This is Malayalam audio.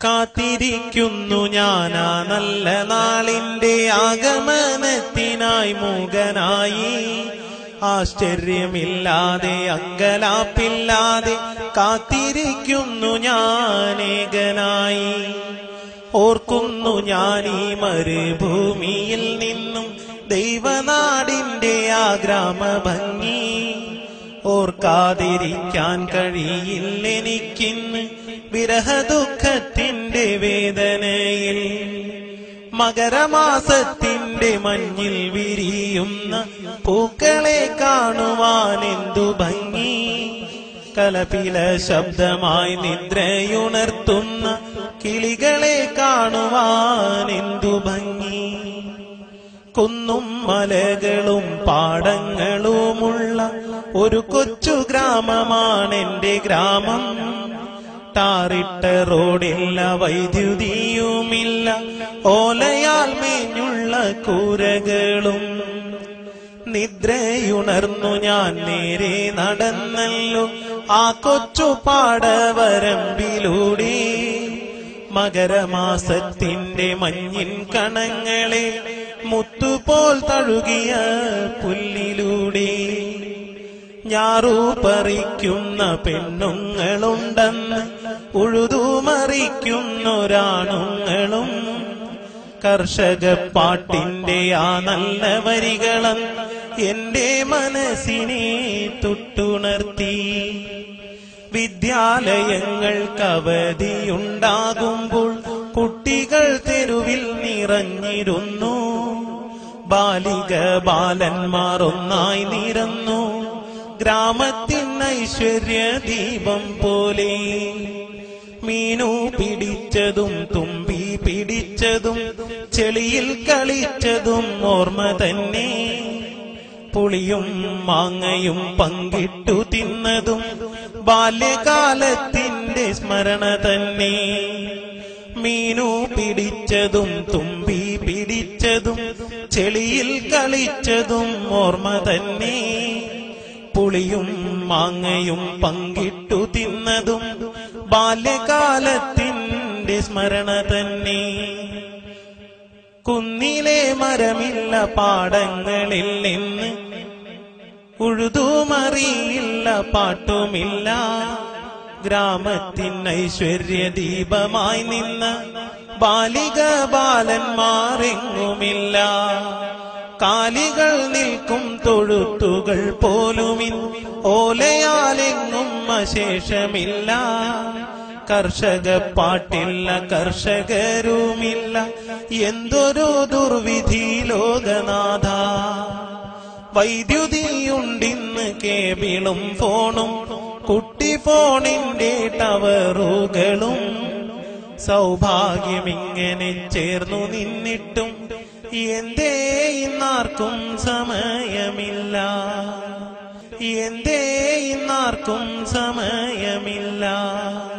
കാത്തിരിക്കുന്നു ഞാനാ നല്ല നാളിന്റെ ആഗമനത്തിനായി മൂകനായി ആശ്ചര്യമില്ലാതെ അങ്കലാപ്പില്ലാതെ കാത്തിരിക്കുന്നു ഞാനേകനായി ഓർക്കുന്നു ഞാൻ ഈ മരുഭൂമിയിൽ നിന്നും ദൈവനാടിന്റെ ആ ഗ്രാമഭംഗി ഓർക്കാതിരിക്കാൻ കഴിയില്ലെനിക്കിന്ന് വിരഹദുഃഖത്തിന്റെ വേദനയിൽ മകരമാസത്തിന്റെ മഞ്ഞിൽ വിരിയുന്ന പൂക്കളെ കാണുവാൻ എന്തു ഭംഗി കലപില ശബ്ദമായി നിദ്രയുണർത്തുന്ന കിളികളെ കാണുവാൻ എന്തു ഭംഗി കുന്നും മലകളും പാടങ്ങളുമുള്ള ഒരു കൊച്ചു ഗ്രാമമാണ് എന്റെ ഗ്രാമം ടാറിട്ട റോഡില്ല വൈദ്യുതിയുമില്ല ഓലയാൽ മേഞ്ഞുള്ള കൂരകളും നിദ്രയുണർന്നു ഞാൻ നേരെ നടന്നല്ലോ ആ കൊച്ചു പാടവരമ്പിലൂടെ മകരമാസത്തിന്റെ മഞ്ഞിൻ കണങ്ങളെ മുത്തുപോൽ തഴുകിയ പുല്ലിലൂടെ ഞാറു പറിക്കുന്ന പെണ്ണുങ്ങളുണ്ടെന്ന് ഉഴുതുമറിക്കുന്നൊരാണുങ്ങളും കർഷക പാട്ടിന്റെ ആ നല്ല വരികളും എന്റെ മനസ്സിനെ തൊട്ടുണർത്തി വിദ്യാലയങ്ങൾക്ക് അവധിയുണ്ടാകുമ്പോൾ കുട്ടികൾ തെരുവിൽ നിറഞ്ഞിരുന്നു ബാലിക ബാലന്മാർ ഒന്നായി നിരന്നു ഗ്രാമത്തിൻ ഐശ്വര്യ ദീപം പോലെ മീനു പിടിച്ചതും തുമ്പി പിടിച്ചതും ചെളിയിൽ കളിച്ചതും ഓർമ്മ തന്നെ പുളിയും മാങ്ങയും പങ്കിട്ടു തിന്നതും ബാല്യകാലത്തിന്റെ സ്മരണ തന്നെ മീനു പിടിച്ചതും തുമ്പി പിടിച്ചതും ചെളിയിൽ കളിച്ചതും ഓർമ്മ തന്നെ പുളിയും മാങ്ങയും പങ്കിട്ടു തിന്നതും ബാല്യകാലത്തിന്റെ സ്മരണ തന്നെ കുന്നിലെ മരമില്ല പാടങ്ങളിൽ നിന്ന് ഉഴുതുമറിയില്ല പാട്ടുമില്ല ഗ്രാമത്തിൻ ഐശ്വര്യ ദീപമായി നിന്ന് ബാലിക ബാലന്മാരെങ്ങുമില്ല കാലികൾ നിൽക്കും തൊഴുത്തുകൾ പോലുമിൻ ഓലയാലെങ്ങും അശേഷമില്ല കർഷക പാട്ടില്ല കർഷകരുമില്ല എന്തൊരു ദുർവിധി ലോകനാഥ വൈദ്യുതിയുണ്ടിന്ന് കേബിളും ഫോണും കുട്ടി ഫോണിന്റെ ടവറുകളും സൗഭാഗ്യമിങ്ങനെ ചേർന്നു നിന്നിട്ടും എന്തേ ഇന്നാർക്കും സമയമില്ല എന്തേ ഇന്നാർക്കും സമയമില്ല